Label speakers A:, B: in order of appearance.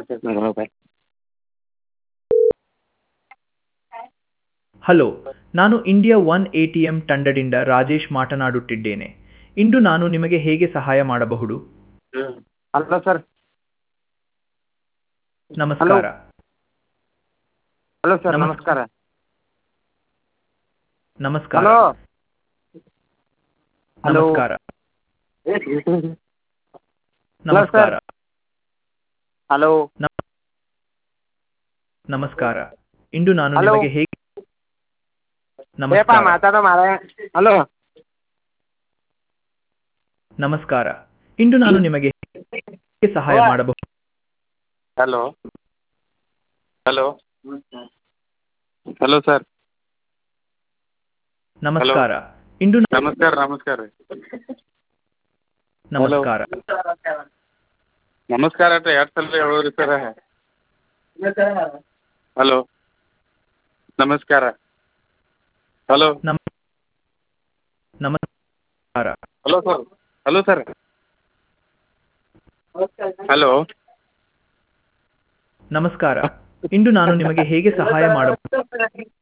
A: Hello ನಾನು India One A T M ತಂಡದಿಂದ ರಾಜೇಶ್ ಮಾತನಾಡುತ್ತಿದ್ದೇನೆ ಇಂದು ನಾನು ನಿಮಗೆ ಹೇಗೆ ಸಹಾಯ ಮಾಡಬಹುದು
B: ಹಲೋ ಸರ್
A: ನಮಸ್ಕಾರ
B: ಹಲೋ ಸರ್
A: ನಮಸ್ಕಾರ.
B: ನಮಸ್ಕಾರ
A: ನಮಸ್ಕಾರ
B: ಹಲೋ ಹಲೋ.
A: ನಮಸ್ಕಾರ
B: ಹಲೋ
A: ನಮಸ್ಕಾರ
B: ಹಲೋ
A: ನಮಸ್ಕಾರ ಇಂದು ನಾನು
B: ಹಲೋ.
A: ನಿಮಗೆ ಹೇಗೆ
B: ಏಪ
A: ನಮಸ್ಕಾರ
B: ಮಾತಾಡೋ ಮಾರ ಹಲೋ
A: ನಮಸ್ಕಾರ ಇಂದು ನಾನು ನಿಮಗೆ ಹೇಗೆ ಸಹಾಯ ಮಾಡಬಹುದು
C: ಹಲೋ ಹಲೋ ಹಲೋ ಸರ್
A: ನಮಸ್ಕಾರ ಇಂದು ನಾನು-
C: ನಮಸ್ಕಾರ ನಮಸ್ಕಾರ ರೀ
A: ನಮಸ್ಕಾರ
C: ನಮಸ್ಕಾರ ಅಟ್ಟ ಎರಡು ಸಲ ಹೇಳೋರಿ ಸರ ಹಲೋ ನಮಸ್ಕಾರ ಹಲೋ
A: ನಮ ನಮಸ್ಕಾರ
C: hello sir hello sir hello
A: ನಮಸ್ಕಾರ ಇಂದು ನಾನು ನಿಮಗೆ ಹೇಗೆ ಸಹಾಯ ಮಾಡಬಹುದು